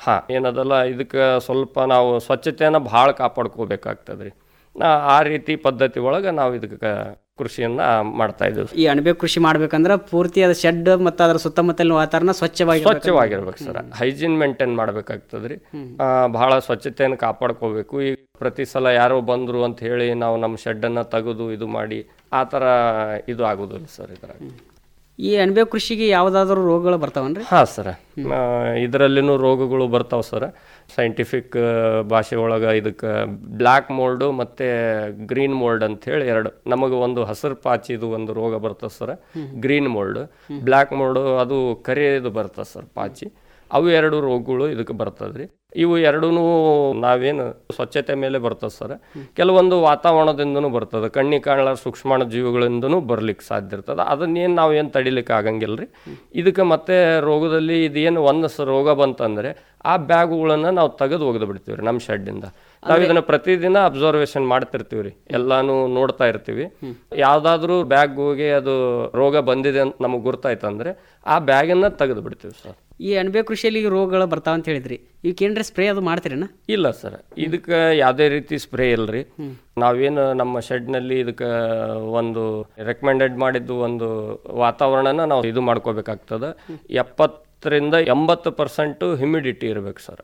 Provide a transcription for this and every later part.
ಹಾ ಏನದಲ್ಲ ಇದಕ್ಕೆ ಸ್ವಲ್ಪ ನಾವು ಸ್ವಚ್ಛತೆಯನ್ನು ಭಾಳ ಕಾಪಾಡ್ಕೋಬೇಕಾಗ್ತದೆ ರೀ ನಾ- ಆ ರೀತಿ ಪದ್ಧತಿ ಒಳಗೆ ನಾವು ಇದಕ್ಕೆ ಕೃಷಿಯನ್ನ ಮಾಡ್ತಾ ಇದ್ದೀವಿ ಈ ಅಣಬೆ ಕೃಷಿ ಮಾಡ್ಬೇಕಂದ್ರೆ ಪೂರ್ತಿ ಅದ ಶೆಡ್ ಮತ್ತು ಅದರ ಸುತ್ತಮುತ್ತಲಿನ ವಾತಾವರಣ ಸ್ವಚ್ಛವಾಗಿ ಸ್ವಚ್ಛವಾಗಿರ್ಬೇಕು ಸರ್ ಹೈಜೀನ್ ಮೇಂಟೈನ್ ಮಾಡ್ಬೇಕಾಗ್ತದೆ ರೀ ಭಾಳ ಸ್ವಚ್ಛತೆಯನ್ನು ಕಾಪಾಡ್ಕೋಬೇಕು ಈ ಪ್ರತಿ ಸಲ ಯಾರೋ ಬಂದ್ರು ಅಂತ ಹೇಳಿ ನಾವು ನಮ್ಮ ಶೆಡ್ಡನ್ನು ತೆಗೆದು ಇದು ಮಾಡಿ ಆ ಥರ ಇದು ಆಗೋದಿಲ್ಲ ಸರ್ ಇದ್ರಾಗ ಈ ಅಣಬೆ ಕೃಷಿಗೆ ಯಾವುದಾದ್ರೂ ರೋಗಗಳು ಬರ್ತಾವನ್ರಿ ಹಾಂ ಸರ್ ಇದರಲ್ಲಿನೂ ರೋಗಗಳು ಬರ್ತಾವೆ ಸರ್ ಸೈಂಟಿಫಿಕ್ ಭಾಷೆ ಒಳಗೆ ಇದಕ್ಕೆ ಬ್ಲ್ಯಾಕ್ ಮೋಲ್ಡು ಮತ್ತು ಗ್ರೀನ್ ಮೋಲ್ಡ್ ಅಂತ ಹೇಳಿ ಎರಡು ನಮಗೆ ಒಂದು ಹಸಿರು ಪಾಚಿದು ಒಂದು ರೋಗ ಬರ್ತದೆ ಸರ್ ಗ್ರೀನ್ ಮೋಲ್ಡ್ ಬ್ಲ್ಯಾಕ್ ಮೋಲ್ಡು ಅದು ಕರಿದು ಬರ್ತದೆ ಸರ್ ಪಾಚಿ ಅವು ಎರಡು ರೋಗಗಳು ಇದಕ್ಕೆ ಬರ್ತದೆ ರೀ ಇವು ಎರಡೂ ನಾವೇನು ಸ್ವಚ್ಛತೆ ಮೇಲೆ ಬರ್ತದೆ ಸರ್ ಕೆಲವೊಂದು ವಾತಾವರಣದಿಂದನೂ ಬರ್ತದೆ ಕಣ್ಣಿಗೆ ಕಾಣಲ ಸೂಕ್ಷ್ಮಾಣು ಜೀವಿಗಳಿಂದನೂ ಬರ್ಲಿಕ್ಕೆ ಸಾಧ್ಯ ಇರ್ತದೆ ಅದನ್ನೇನು ನಾವೇನು ತಡಿಲಿಕ್ಕೆ ಆಗಂಗಿಲ್ಲ ರೀ ಇದಕ್ಕೆ ಮತ್ತೆ ರೋಗದಲ್ಲಿ ಇದೇನು ಒಂದು ಸ ರೋಗ ಬಂತಂದ್ರೆ ಆ ಬ್ಯಾಗುಗಳನ್ನು ನಾವು ತೆಗೆದು ಒಗೆದು ಬಿಡ್ತೀವಿ ರೀ ನಮ್ಮ ಶೆಡ್ಡಿಂದ ನಾವು ಇದನ್ನ ಪ್ರತಿದಿನ ಅಬ್ಸರ್ವೇಷನ್ ಮಾಡ್ತಿರ್ತೀವಿ ರೀ ಎಲ್ಲಾನು ನೋಡ್ತಾ ಇರ್ತೀವಿ ಯಾವ್ದಾದ್ರೂ ಬ್ಯಾಗ್ ಹೋಗಿ ಅದು ರೋಗ ಬಂದಿದೆ ಅಂತ ನಮಗೆ ಗುರ್ತಾಯ್ತಂದ್ರೆ ಆ ಬ್ಯಾಗನ್ನ ತೆಗೆದು ಬಿಡ್ತೀವಿ ಸರ್ ಈ ಅಣಬೆ ಕೃಷಿಯಲ್ಲಿ ಈಗ ರೋಗಗಳು ಬರ್ತಾವ ಅಂತ ಹೇಳಿದ್ರಿ ಇವಕ್ಕೇನ್ರಿ ಸ್ಪ್ರೇ ಅದು ಮಾಡ್ತೀರೇನ ಇಲ್ಲ ಸರ್ ಇದಕ್ಕೆ ಯಾವುದೇ ರೀತಿ ಸ್ಪ್ರೇ ಇಲ್ರಿ ನಾವೇನು ನಮ್ಮ ಶೆಡ್ನಲ್ಲಿ ಇದಕ್ಕೆ ಒಂದು ರೆಕಮೆಂಡೆಡ್ ಮಾಡಿದ್ದು ಒಂದು ವಾತಾವರಣನ ನಾವು ಇದು ಮಾಡ್ಕೋಬೇಕಾಗ್ತದೆ ಎಪ್ಪತ್ತರಿಂದ ಎಂಬತ್ತು ಪರ್ಸೆಂಟ್ ಹ್ಯುಮಿಡಿಟಿ ಇರ್ಬೇಕು ಸರ್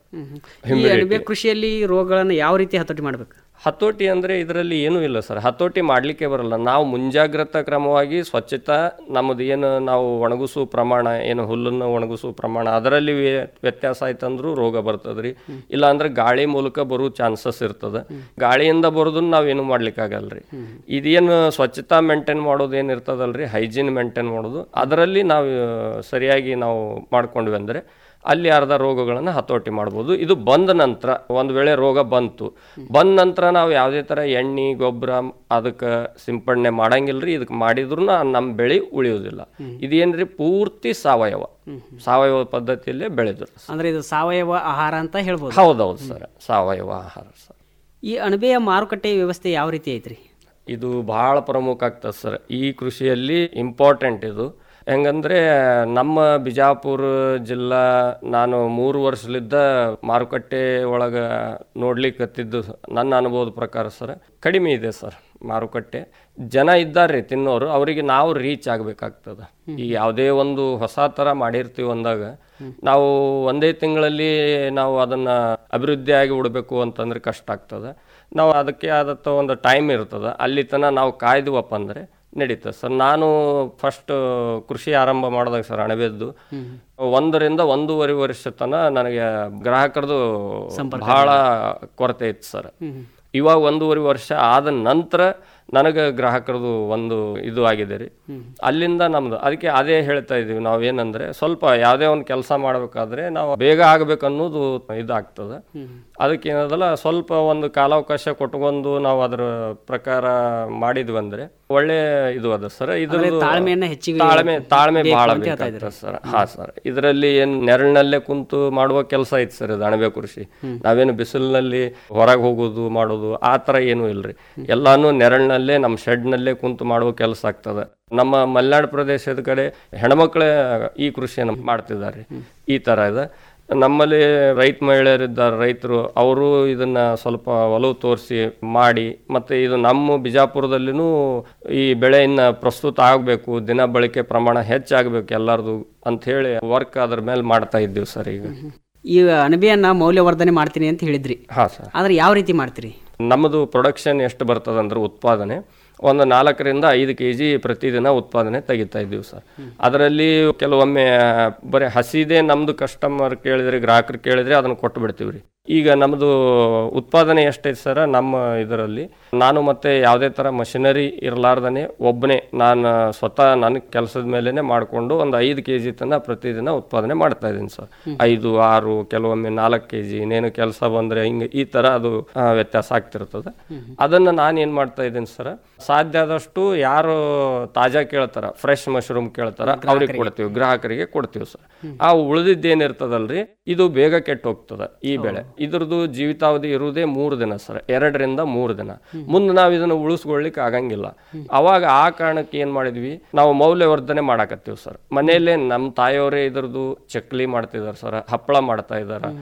ಈ ಅಣಬೆ ಕೃಷಿಯಲ್ಲಿ ಈ ರೋಗಗಳನ್ನು ಯಾವ ರೀತಿ ಹತೋಟಿ ಮಾಡ್ಬೇಕು ಹತೋಟಿ ಅಂದರೆ ಇದರಲ್ಲಿ ಏನೂ ಇಲ್ಲ ಸರ್ ಹತೋಟಿ ಮಾಡಲಿಕ್ಕೆ ಬರಲ್ಲ ನಾವು ಮುಂಜಾಗ್ರತಾ ಕ್ರಮವಾಗಿ ಸ್ವಚ್ಛತಾ ನಮ್ಮದು ಏನು ನಾವು ಒಣಗಿಸೋ ಪ್ರಮಾಣ ಏನು ಹುಲ್ಲನ್ನು ಒಣಗಿಸೋ ಪ್ರಮಾಣ ಅದರಲ್ಲಿ ವ್ಯ- ವ್ಯತ್ಯಾಸ ಆಯ್ತಂದ್ರೂ ರೋಗ ಬರ್ತದೆ ರೀ ಇಲ್ಲ ಅಂದ್ರೆ ಗಾಳಿ ಮೂಲಕ ಬರೋ ಚಾನ್ಸಸ್ ಇರ್ತದೆ ಗಾಳಿಯಿಂದ ಬರೋದನ್ನ ನಾವೇನು ಮಾಡ್ಲಿಕ್ಕಾಗಲ್ಲ ರೀ ಇದೇನು ಸ್ವಚ್ಛತಾ ಮೇಂಟೈನ್ ಮಾಡೋದು ಏನು ಇರ್ತದಲ್ರಿ ಹೈಜೀನ್ ಮೇಂಟೈನ್ ಮಾಡೋದು ಅದರಲ್ಲಿ ನಾವು ಆ, ಸರಿಯಾಗಿ ನಾವು ಮಾಡ್ಕೊಂಡ್ವಿ ಅಂದರೆ ಅಲ್ಲಿ ಅರ್ಧ ರೋಗಗಳನ್ನು ಹತೋಟಿ ಮಾಡ್ಬೋದು ಇದು ಬಂದ ನಂತರ ಒಂದು ವೇಳೆ ರೋಗ ಬಂತು ಬಂದ ನಂತರ ನಾವು ಯಾವುದೇ ಥರ ಎಣ್ಣೆ ಗೊಬ್ಬರ ಅದಕ್ಕೆ ಸಿಂಪಡಣೆ ಮಾಡಂಗಿಲ್ರಿ ಇದಕ್ಕೆ ಮಾಡಿದ್ರು ನಮ್ಮ ಬೆಳೆ ಉಳಿಯೋದಿಲ್ಲ ಇದೇನ್ರಿ ಪೂರ್ತಿ ಸಾವಯವ ಸಾವಯವ ಪದ್ಧತಿಯಲ್ಲೇ ಬೆಳೆದ್ರು ಅಂದ್ರೆ ಇದು ಸಾವಯವ ಆಹಾರ ಅಂತ ಹೇಳ್ಬೋದು ಹೌದೌದು ಸರ್ ಸಾವಯವ ಆಹಾರ ಸರ್ ಈ ಅಣಬೆಯ ಮಾರುಕಟ್ಟೆ ವ್ಯವಸ್ಥೆ ಯಾವ ರೀತಿ ಐತ್ರಿ ಇದು ಬಹಳ ಪ್ರಮುಖ ಆಗ್ತದೆ ಸರ್ ಈ ಕೃಷಿಯಲ್ಲಿ ಇಂಪಾರ್ಟೆಂಟ್ ಇದು ಹೆಂಗಂದ್ರೆ ನಮ್ಮ ಬಿಜಾಪುರ ಜಿಲ್ಲಾ ನಾನು ಮೂರು ವರ್ಷಲಿದ್ದ ಮಾರುಕಟ್ಟೆ ಒಳಗೆ ನೋಡ್ಲಿಕ್ಕತ್ತಿದ್ದು ನನ್ನ ಅನುಭವದ ಪ್ರಕಾರ ಸರ್ ಕಡಿಮೆ ಇದೆ ಸರ್ ಮಾರುಕಟ್ಟೆ ಜನ ಇದ್ದಾರೆ ತಿನ್ನೋರು ಅವರಿಗೆ ನಾವು ರೀಚ್ ಆಗಬೇಕಾಗ್ತದೆ ಈಗ ಯಾವುದೇ ಒಂದು ಹೊಸ ಥರ ಮಾಡಿರ್ತೀವಿ ಅಂದಾಗ ನಾವು ಒಂದೇ ತಿಂಗಳಲ್ಲಿ ನಾವು ಅದನ್ನ ಅಭಿವೃದ್ಧಿ ಆಗಿ ಬಿಡಬೇಕು ಅಂತಂದ್ರೆ ಕಷ್ಟ ಆಗ್ತದೆ ನಾವು ಅದಕ್ಕೆ ಆದತ್ತ ಒಂದು ಟೈಮ್ ಇರ್ತದೆ ಅಲ್ಲಿ ತನಕ ನಾವು ಕಾಯ್ದುವಪ್ಪ ಅಂದರೆ ನಡೀತದೆ ಸರ್ ನಾನು ಫಸ್ಟ್ ಕೃಷಿ ಆರಂಭ ಮಾಡಿದಾಗ ಸರ್ ಅಣಬೆದ್ದು ಒಂದರಿಂದ ಒಂದೂವರೆ ವರ್ಷ ತನ ನನಗೆ ಗ್ರಾಹಕರದು ಬಹಳ ಕೊರತೆ ಇತ್ತು ಸರ್ ಇವಾಗ ಒಂದೂವರೆ ವರ್ಷ ಆದ ನಂತರ ನನಗೆ ಗ್ರಾಹಕರದು ಒಂದು ಇದು ಆಗಿದೆ ರೀ ಅಲ್ಲಿಂದ ನಮ್ದು ಅದಕ್ಕೆ ಅದೇ ಹೇಳ್ತಾ ಇದೀವಿ ನಾವು ಏನಂದ್ರೆ ಸ್ವಲ್ಪ ಯಾವುದೇ ಒಂದು ಕೆಲಸ ಮಾಡಬೇಕಾದ್ರೆ ನಾವು ಬೇಗ ಆಗ್ಬೇಕು ಅನ್ನೋದು ಇದಾಗ್ತದೆ ಅದಕ್ಕೆ ಏನದಲ್ಲ ಸ್ವಲ್ಪ ಒಂದು ಕಾಲಾವಕಾಶ ಕೊಟ್ಕೊಂಡು ನಾವು ಅದರ ಪ್ರಕಾರ ಮಾಡಿದ್ವಿ ಅಂದ್ರೆ ಒಳ್ಳೆ ಇದು ಅದ ಸರ್ ಇದ್ರ ತಾಳ್ಮೆಯನ್ನ ಹೆಚ್ಚಿಗೆ ತಾಳ್ಮೆ ತಾಳ್ಮೆ ಬೇಕು ಬಹಳ ಅಂತ ಹೇಳ್ತಾ ಬೇಕಾಗ್ತದೆ ಸರ್ ಹಾ ಸರ್ ಇದರಲ್ಲಿ ಏನ್ ನೆರಳಿನಲ್ಲೇ ಕುಂತು ಮಾಡುವ ಕೆಲಸ ಐತಿ ಸರ್ ಇದು ಅಣಬೆ ಕೃಷಿ ನಾವೇನು ಬಿಸಿಲಿನಲ್ಲಿ ಹೊರಗೆ ಹೋಗೋದು ಮಾಡೋದು ಆ ತರ ಏನೂ ಇಲ್ರಿ ಎಲ್ಲಾನು ನೆರಳಿನಲ್ಲೇ ನಮ್ಮ ಶೆಡ್ನಲ್ಲೇ ಕುಂತು ಮಾಡುವ ಕೆಲಸ ಆಗ್ತದೆ ನಮ್ಮ ಮಲೆನಾಡು ಪ್ರದೇಶದ ಕಡೆ ಹೆಣ್ಮಕ್ಳೇ ಈ ಕೃಷಿಯನ್ನು ಮಾಡ್ತಿದ್ದಾರೆ ಈ ತರ ಇದೆ ನಮ್ಮಲ್ಲಿ ರೈತ ಮಹಿಳೆಯರಿದ್ದಾರೆ ರೈತರು ಅವರು ಇದನ್ನ ಸ್ವಲ್ಪ ಒಲವು ತೋರಿಸಿ ಮಾಡಿ ಮತ್ತೆ ಇದು ನಮ್ಮ ಬಿಜಾಪುರದಲ್ಲಿನೂ ಈ ಬೆಳೆಯನ್ನ ಪ್ರಸ್ತುತ ಆಗಬೇಕು ದಿನ ಬಳಕೆ ಪ್ರಮಾಣ ಹೆಚ್ಚಾಗಬೇಕು ಎಲ್ಲರದು ಅಂತ ಹೇಳಿ ವರ್ಕ್ ಅದ್ರ ಮೇಲೆ ಮಾಡ್ತಾ ಇದ್ದೀವಿ ಸರ್ ಈಗ ಈ ಅಣಬೆಯನ್ನ ಮೌಲ್ಯವರ್ಧನೆ ಮಾಡ್ತೀನಿ ಅಂತ ಹೇಳಿದ್ರಿ ಹಾ ಸರ್ ಆದ್ರೆ ಯಾವ ರೀತಿ ಮಾಡ್ತೀರಿ ನಮ್ಮದು ಪ್ರೊಡಕ್ಷನ್ ಎಷ್ಟು ಬರ್ತದೆ ಅಂದ್ರೆ ಉತ್ಪಾದನೆ ಒಂದು ನಾಲ್ಕರಿಂದ ಐದು ಕೆ ಜಿ ಪ್ರತಿದಿನ ಉತ್ಪಾದನೆ ತೆಗಿತಾ ಇದ್ದೀವಿ ಸರ್ ಅದರಲ್ಲಿ ಕೆಲವೊಮ್ಮೆ ಬರೀ ಹಸಿದೇ ನಮ್ದು ಕಸ್ಟಮರ್ ಕೇಳಿದ್ರೆ ಗ್ರಾಹಕರು ಕೇಳಿದ್ರೆ ಅದನ್ನು ಕೊಟ್ಟು ಬಿಡ್ತೀವಿ ರೀ ಈಗ ನಮ್ಮದು ಉತ್ಪಾದನೆ ಎಷ್ಟೈತೆ ಸರ ನಮ್ಮ ಇದರಲ್ಲಿ ನಾನು ಮತ್ತೆ ಯಾವುದೇ ಥರ ಮಷಿನರಿ ಇರಲಾರ್ದನೆ ಒಬ್ಬನೇ ನಾನು ಸ್ವತಃ ನನ್ನ ಕೆಲಸದ ಮೇಲೆನೆ ಮಾಡಿಕೊಂಡು ಒಂದು ಐದು ಕೆ ಜಿ ತನಕ ಪ್ರತಿದಿನ ಉತ್ಪಾದನೆ ಮಾಡ್ತಾ ಇದ್ದೀನಿ ಸರ್ ಐದು ಆರು ಕೆಲವೊಮ್ಮೆ ನಾಲ್ಕು ಕೆ ಜಿ ಇನ್ನೇನು ಕೆಲಸ ಬಂದರೆ ಹಿಂಗೆ ಈ ಥರ ಅದು ಆ, ವ್ಯತ್ಯಾಸ ಆಗ್ತಿರ್ತದೆ ಅದನ್ನು ನಾನು ಏನು ಮಾಡ್ತಾ ಇದ್ದೀನಿ ಸರ್ ಸಾಧ್ಯ ಆದಷ್ಟು ಯಾರು ತಾಜಾ ಕೇಳ್ತಾರ ಫ್ರೆಶ್ ಮಶ್ರೂಮ್ ಕೇಳ್ತಾರ ಅವ್ರಿಗೆ ಕೊಡ್ತೀವಿ ಗ್ರಾಹಕರಿಗೆ ಕೊಡ್ತೀವಿ ಸರ್ ಆ ಉಳಿದಿದ್ದೇನಿರ್ತದಲ್ರಿ ಇದು ಬೇಗ ಕೆಟ್ಟು ಹೋಗ್ತದೆ ಈ ಬೆಳೆ ಇದ್ರದ್ದು ಜೀವಿತಾವಧಿ ಇರುವುದೇ ಮೂರು ದಿನ ಸರ್ ಎರಡರಿಂದ ಮೂರು ದಿನ ಮುಂದೆ ನಾವು ಇದನ್ನು ಉಳಿಸ್ಕೊಳ್ಲಿಕ್ಕೆ ಆಗಂಗಿಲ್ಲ ಅವಾಗ ಆ ಕಾರಣಕ್ಕೆ ಏನ್ ಮಾಡಿದ್ವಿ ನಾವು ಮೌಲ್ಯವರ್ಧನೆ ಮಾಡಾಕತ್ತೀವಿ ಸರ್ ಮನೆಯಲ್ಲೇ ನಮ್ಮ ತಾಯಿಯವರೇ ಇದ್ರದ್ದು ಚಕ್ಲಿ ಮಾಡ್ತಿದಾರೆ ಸರ್ ಹಪ್ಪಳ ಮಾಡ್ತಾ ಇದಾರೆ